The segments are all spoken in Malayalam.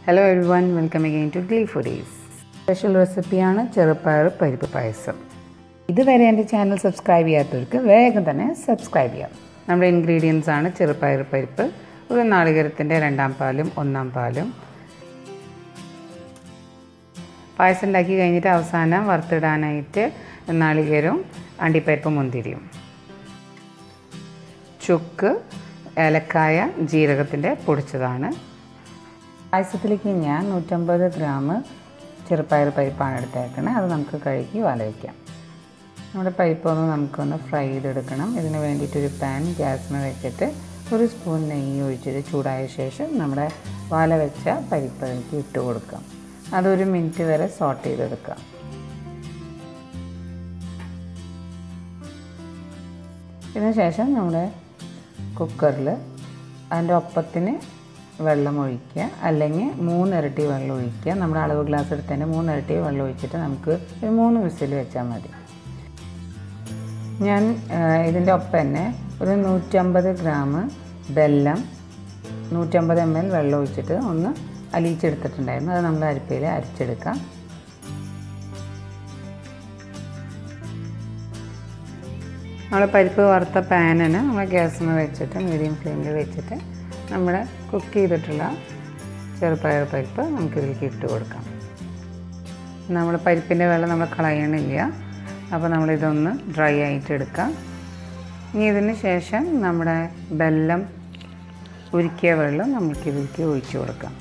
hello everyone welcome again to Glee Foodies special റെസിപ്പിയാണ് ചെറുപ്പയർ പരിപ്പ് പായസം ഇതുവരെ എൻ്റെ ചാനൽ സബ്സ്ക്രൈബ് ചെയ്യാത്തവർക്ക് വേഗം തന്നെ സബ്സ്ക്രൈബ് ചെയ്യാം നമ്മുടെ ഇൻഗ്രീഡിയൻസ് ആണ് ചെറുപ്പയർ പരിപ്പ് ഒരു നാളികേരത്തിൻ്റെ രണ്ടാം പാലും ഒന്നാം പാലും പായസം ഉണ്ടാക്കി കഴിഞ്ഞിട്ട് അവസാനം വറുത്തിടാനായിട്ട് നാളികേരവും അണ്ടിപ്പരിപ്പ് മുന്തിരിയും ചുക്ക് ഏലക്കായ ജീരകത്തിൻ്റെ പൊടിച്ചതാണ് പായസത്തിലേക്ക് ഞാൻ നൂറ്റമ്പത് ഗ്രാം ചെറുപ്പയർ പരിപ്പാണ് എടുത്തേക്കണത് അത് നമുക്ക് കഴുകി വല വയ്ക്കാം നമ്മുടെ പരിപ്പ് ഒന്ന് നമുക്കൊന്ന് ഫ്രൈ ചെയ്തെടുക്കണം ഇതിന് വേണ്ടിയിട്ടൊരു പാൻ ഗ്യാസിന് വെച്ചിട്ട് ഒരു സ്പൂൺ നെയ്യ് ഒഴിച്ചിട്ട് ചൂടായ ശേഷം നമ്മുടെ വല വെച്ച പരിപ്പിലേക്ക് ഇട്ട് കൊടുക്കാം അതൊരു മിനിറ്റ് വരെ സോട്ട് ചെയ്തെടുക്കാം ഇതിന് ശേഷം നമ്മുടെ കുക്കറിൽ അതിൻ്റെ ഒപ്പത്തിന് വെള്ളം ഒഴിക്കുക അല്ലെങ്കിൽ മൂന്നിരട്ടി വെള്ളം ഒഴിക്കുക നമ്മുടെ അളവ് ഗ്ലാസ് എടുത്തതിൻ്റെ മൂന്നിരട്ടി വെള്ളം ഒഴിച്ചിട്ട് നമുക്ക് ഒരു മൂന്ന് വിസിൽ വെച്ചാൽ മതി ഞാൻ ഇതിൻ്റെ ഒപ്പം തന്നെ ഒരു നൂറ്റമ്പത് ഗ്രാം വെല്ലം നൂറ്റമ്പത് എം എൽ വെള്ളം ഒഴിച്ചിട്ട് ഒന്ന് അലിയിച്ചെടുത്തിട്ടുണ്ടായിരുന്നു അത് നമ്മൾ അരിപ്പയിൽ അരിച്ചെടുക്കാം നമ്മൾ പരിപ്പ് വറുത്ത പാനിന് നമ്മൾ ഗ്യാസിൽ വെച്ചിട്ട് മീഡിയം ഫ്ലെയിമിൽ വെച്ചിട്ട് നമ്മുടെ കുക്ക് ചെയ്തിട്ടുള്ള ചെറുപയർ പരിപ്പ് നമുക്കിതിലേക്ക് ഇട്ട് കൊടുക്കാം നമ്മൾ പരിപ്പിൻ്റെ വെള്ളം നമ്മൾ കളയണില്ല അപ്പോൾ നമ്മളിതൊന്ന് ഡ്രൈ ആയിട്ട് എടുക്കാം ഇനി ഇതിന് ശേഷം നമ്മുടെ ബെല്ലം ഉരുക്കിയ വെള്ളം നമുക്കിതിലേക്ക് ഒഴിച്ചു കൊടുക്കാം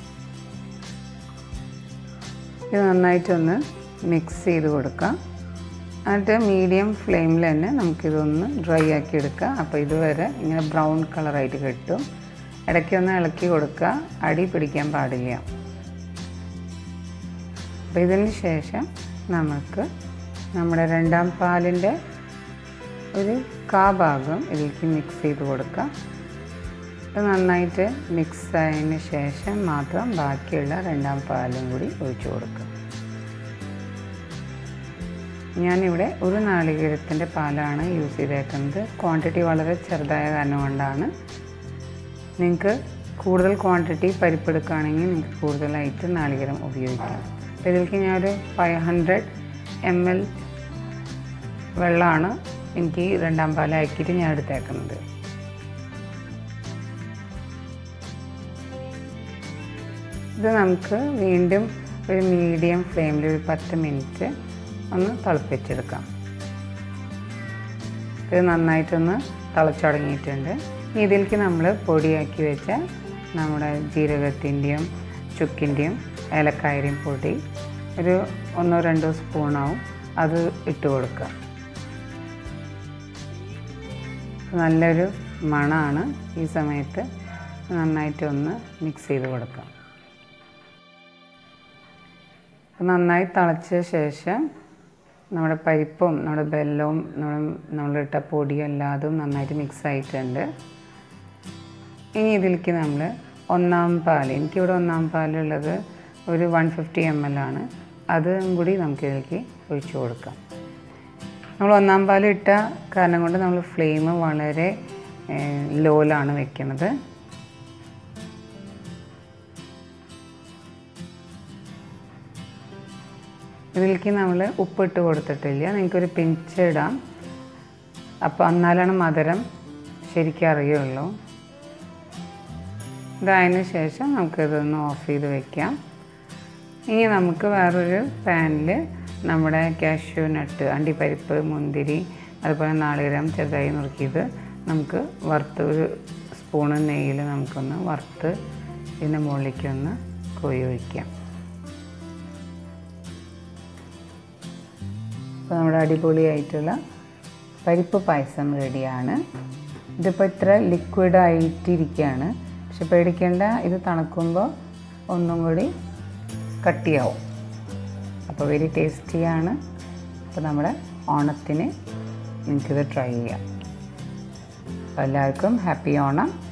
ഇത് നന്നായിട്ടൊന്ന് മിക്സ് ചെയ്ത് കൊടുക്കാം എന്നിട്ട് മീഡിയം ഫ്ലെയിമിൽ തന്നെ നമുക്കിതൊന്ന് ഡ്രൈ ആക്കി എടുക്കാം അപ്പോൾ ഇതുവരെ ഇങ്ങനെ ബ്രൗൺ കളറായിട്ട് കിട്ടും ഇടയ്ക്ക് ഒന്ന് ഇളക്കി കൊടുക്കുക അടി പിടിക്കാൻ പാടില്ല അപ്പോൾ ഇതിന് ശേഷം നമുക്ക് നമ്മുടെ രണ്ടാം പാലിൻ്റെ ഒരു കാ ഭാഗം ഇതിലേക്ക് മിക്സ് ചെയ്ത് കൊടുക്കാം ഇത് നന്നായിട്ട് മിക്സ് ആയതിന് ശേഷം മാത്രം ബാക്കിയുള്ള രണ്ടാം പാലും കൂടി ഒഴിച്ചു കൊടുക്കുക ഞാനിവിടെ ഒരു നാളികേരത്തിൻ്റെ പാലാണ് യൂസ് ചെയ്തേക്കുന്നത് ക്വാണ്ടിറ്റി വളരെ ചെറുതായ കാരണം കൊണ്ടാണ് നിങ്ങൾക്ക് കൂടുതൽ ക്വാണ്ടിറ്റി പരിപ്പെടുക്കുകയാണെങ്കിൽ നിങ്ങൾക്ക് കൂടുതലായിട്ട് നാളികേരം ഉപയോഗിക്കാം അപ്പോൾ ഇതിലേക്ക് ഞാനൊരു ഫൈവ് ഹൺഡ്രഡ് എം എൽ വെള്ളമാണ് എനിക്ക് രണ്ടാം പാലാക്കിയിട്ട് ഞാൻ എടുത്തേക്കുന്നത് ഇത് നമുക്ക് വീണ്ടും ഒരു മീഡിയം ഫ്ലെയിമിൽ ഒരു പത്ത് മിനിറ്റ് ഒന്ന് തിളപ്പിച്ചെടുക്കാം ഇത് നന്നായിട്ടൊന്ന് തിളച്ചുടങ്ങിയിട്ടുണ്ട് ഇനി ഇതിലേക്ക് നമ്മൾ പൊടിയാക്കി വെച്ച നമ്മുടെ ജീരകത്തിൻ്റെയും ചുക്കിൻ്റെയും ഏലക്കായയും പൊടി ഒരു ഒന്നോ രണ്ടോ സ്പൂണാവും അത് ഇട്ട് കൊടുക്കുക നല്ലൊരു മണമാണ് ഈ സമയത്ത് നന്നായിട്ടൊന്ന് മിക്സ് ചെയ്ത് കൊടുക്കാം നന്നായി തിളച്ച ശേഷം നമ്മുടെ പരിപ്പും നമ്മുടെ ബെല്ലവും നമ്മൾ നമ്മളിട്ട പൊടിയും എല്ലാതും നന്നായിട്ട് മിക്സ് ആയിട്ടുണ്ട് ഇനി ഇതിലേക്ക് നമ്മൾ ഒന്നാം പാൽ എനിക്കിവിടെ ഒന്നാം പാലുള്ളത് ഒരു വൺ ഫിഫ്റ്റി എം എൽ ആണ് അതും കൂടി നമുക്ക് ഇതിലേക്ക് ഒഴിച്ചു കൊടുക്കാം നമ്മൾ ഒന്നാം പാൽ ഇട്ട കാരണം കൊണ്ട് നമ്മൾ ഫ്ലെയിം വളരെ ലോയിലാണ് വെക്കുന്നത് ഇതിലേക്ക് നമ്മൾ ഉപ്പിട്ട് കൊടുത്തിട്ടില്ല നിങ്ങൾക്കൊരു പിഞ്ച് ഇടാം അപ്പോൾ എന്നാലാണ് മധുരം ശരിക്കും അറിയുള്ളൂ ഇതായതിനു ശേഷം നമുക്കിതൊന്ന് ഓഫ് ചെയ്ത് വെക്കാം ഇനി നമുക്ക് വേറൊരു പാനിൽ നമ്മുടെ കാഷ്യൂ നട്ട് അണ്ടിപ്പരിപ്പ് മുന്തിരി അതുപോലെ നാളികേരം ചെറുതായി നുറുക്കിയത് നമുക്ക് വറുത്ത് ഒരു സ്പൂണ് നെയ്യിൽ നമുക്കൊന്ന് വറുത്ത് ഇതിൻ്റെ മുകളിലേക്ക് ഒന്ന് കോഴി ഒഴിക്കാം അപ്പോൾ നമ്മുടെ അടിപൊളിയായിട്ടുള്ള പരിപ്പ് പായസം റെഡിയാണ് ഇതിപ്പോൾ ഇത്ര ലിക്വിഡ് ആയിട്ടിരിക്കുകയാണ് പക്ഷെ പേടിക്കേണ്ട ഇത് തണുക്കുമ്പോൾ ഒന്നും കൂടി കട്ടിയാവും അപ്പോൾ വെരി ടേസ്റ്റിയാണ് അപ്പോൾ നമ്മുടെ ഓണത്തിന് നിങ്ങൾക്കിത് ട്രൈ ചെയ്യാം അപ്പോൾ എല്ലാവർക്കും ഹാപ്പി ഓണം